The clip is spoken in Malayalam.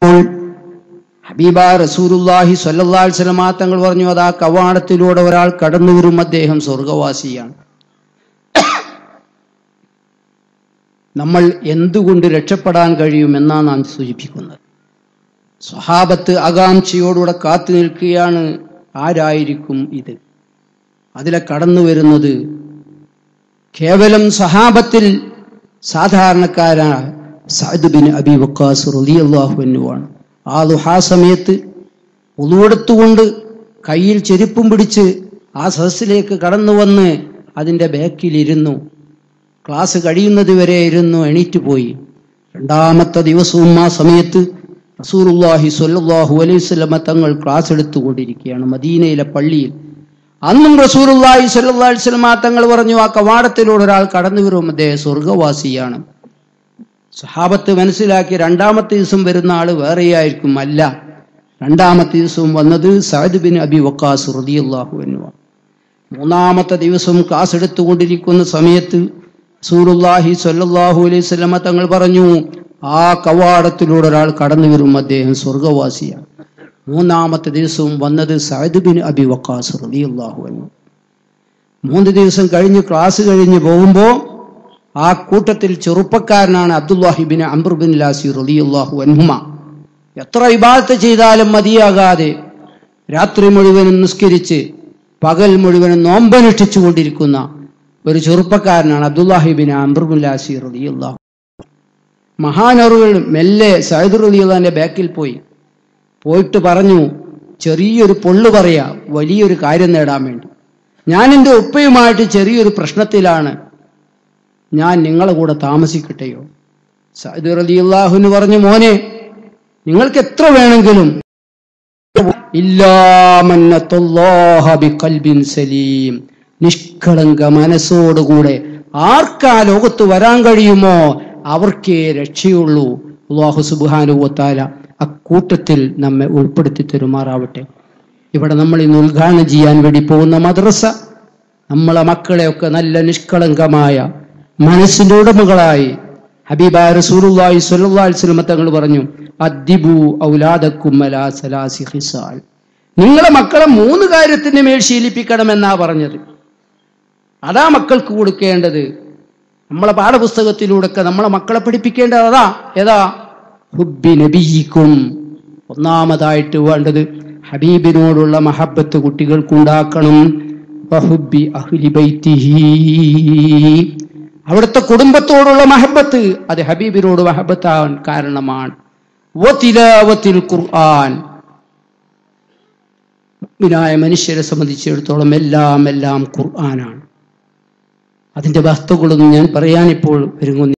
ഹബീബ റസൂലുല്ലാഹി സ്വല്ലല്ലാഹി അലൈഹി വസല്ലമ തങ്ങൾ പറഞ്ഞു അതാ കവാടത്തിലൂടെ ഒരാൾ കടന്നു വരും അദ്ദേഹം സ്വർഗവാസിയാണ് നമ്മൾ എന്തുകൊണ്ട് രക്ഷപ്പെടാൻ കഴിയുമെന്നാണ് നാം സൂചിപ്പിക്കുന്നത് സ്വഹാബത്ത് ആകാംക്ഷയോടുകൂടെ കാത്തു നിൽക്കുകയാണ് ആരായിരിക്കും ഇത് അതിലെ കടന്നു വരുന്നത് കേവലം സഹാബത്തിൽ സാധാരണക്കാരായ സഅദ് ബിൻ അബി വക്കാസ് റളിയല്ലാഹു അൻഹുവാണ് ആ ദുഹാ സമയത്ത് ഉളുവെടുത്തുകൊണ്ട് കയ്യിൽ ചെരുപ്പും പിടിച്ച് ആ സദസ്സിലേക്ക് കടന്നു വന്ന് അതിൻ്റെ ബാക്കിലിരുന്നു ക്ലാസ് കഴിയുന്നത് വരെ ഇരുന്നു എണീറ്റ് പോയി രണ്ടാമത്തെ ദിവസവും ആ സമയത്ത് റസൂലുള്ളാഹി സ്വല്ലല്ലാഹു അലൈഹി വസല്ലമ തങ്ങൾ ക്ലാസ് എടുത്തുകൊണ്ടിരിക്കുകയാണ് മദീനയിലെ പള്ളിയിൽ അന്നും റസൂലുള്ളാഹി സ്വല്ലല്ലാഹു അലൈഹി വസല്ലമ തങ്ങൾ പറഞ്ഞു ആ കവാടത്തിലൂടെ ഒരാൾ കടന്നു വരും അദ്ദേഹം സ്വർഗവാസിയാണ് സഹാബത്ത് മനസ്സിലാക്കി രണ്ടാമത്തെ ദിവസം വരുന്ന ആള് വേറെയായിരിക്കും അല്ല രണ്ടാമത്തെ ദിവസവും വന്നത് സഅദ് ബിൻ അബി വക്കാസ് റളിയല്ലാഹു അൻഹു മൂന്നാമത്തെ ദിവസം ക്ലാസ് എടുത്തുകൊണ്ടിരിക്കുന്ന സമയത്ത് സൂറുല്ലാഹി സ്വല്ലല്ലാഹു അലൈഹി വസല്ലമ തങ്ങൾ പറഞ്ഞു ആ കവാടത്തിലൂടെ ഒരാൾ കടന്നു വരും അദ്ദേഹം സ്വർഗവാസിയാണ് മൂന്നാമത്തെ ദിവസവും വന്നത് സഅദ് ബിൻ അബി വക്കാസ് റളിയല്ലാഹു അൻഹു മൂന്ന് ദിവസം കഴിഞ്ഞ് ക്ലാസ് കഴിഞ്ഞ് പോകുമ്പോൾ ആ കൂട്ടത്തിൽ ചെറുപ്പക്കാരനാണ് അബ്ദുല്ലാഹിബിൻ അംബർബിൻ ലാസി റളിയല്ലാഹു അൻഹുമ എത്ര ഇബാദത്ത് ചെയ്താലും മതിയാകാതെ രാത്രി മുഴുവനും നിസ്കരിച്ച് പകൽ മുഴുവനും നോമ്പനുഷ്ഠിച്ചു കൊണ്ടിരിക്കുന്ന ഒരു ചെറുപ്പക്കാരനാണ് അബ്ദുല്ലാഹിബിൻ അംബർബിൻ ലാസി റളിയല്ലാഹു മഹാനറുകൾ മെല്ലെ സൈദുർ റളിയല്ലാന്റെ ബാക്കിൽ പോയി പോയിട്ട് പറഞ്ഞു ചെറിയൊരു പൊള്ളു പറയാ വലിയൊരു കാര്യം നേടാൻ വേണ്ടി ഞാൻ എൻ്റെ ഉപ്പയുമായിട്ട് ചെറിയൊരു പ്രശ്നത്തിലാണ് ഞാൻ നിങ്ങളെ കൂടെ താമസിക്കട്ടെയോ സൈദ് റളിയല്ലാഹുവിന് പറഞ്ഞു മോനെ നിങ്ങൾക്ക് എത്ര വേണമെങ്കിലും ഇല്ലാമന്നത്തുല്ലാഹ ബിഖൽബിൻ സലീം നിഷ്കളങ്ക മനസ്സോടുകൂടെ ആർക്കാ ലോകത്ത് വരാൻ കഴിയുമോ അവർക്കേ രക്ഷയുള്ളൂ അള്ളാഹു സുബാനുവത്താല അക്കൂട്ടത്തിൽ നമ്മെ ഉൾപ്പെടുത്തി തരുമാറാവട്ടെ ഇവിടെ നമ്മൾ ഇന്ന് ഉദ്ഘാടനം ചെയ്യാൻ വേണ്ടി പോകുന്ന മദ്രസ നമ്മളെ മക്കളെയൊക്കെ നല്ല നിഷ്കളങ്കമായ മനസ്സിന്റെ ഉടമകളായി ഹബീബ റസൂലുള്ളാഹി സ്വല്ലല്ലാഹി അലൈഹി വസല്ലം തങ്ങൾ പറഞ്ഞു അദ്ദിബു ഔലാദക്കും അലാ സലാസി ഖിസാൽ നിങ്ങളെ മക്കളെ മൂന്ന് കാര്യത്തിന്റെ മേൽ ശീലിപ്പിക്കണമെന്നാ പറഞ്ഞത് അതാ മക്കൾക്ക് കൊടുക്കേണ്ടത് നമ്മളെ പാഠപുസ്തകത്തിലൂടെയൊക്കെ നമ്മളെ മക്കളെ പഠിപ്പിക്കേണ്ടത് അതാ ഏതാ ഹുബി നബിയിക്കും ഒന്നാമതായിട്ട് വേണ്ടത് ഹബീബിനോടുള്ള മഹബത്ത് കുട്ടികൾക്കുണ്ടാക്കണം വഹുബ്ബി അഹ്ലി ബൈത്തിഹി. അവിടുത്തെ കുടുംബത്തോടുള്ള മഹബത്ത് അത് ഹബീബിനോട് മഹബത്താവാൻ കാരണമാണ് വതിലാവത്തിൽ ഖുർആൻ മുഅ്മിനായ മനുഷ്യരെ സംബന്ധിച്ചിടത്തോളം എല്ലാം എല്ലാം ഖുർആനാണ് അതിന്റെ വസ്തുക്കളൊന്നും ഞാൻ പറയാനിപ്പോൾ ഒരുങ്ങുന്നില്ല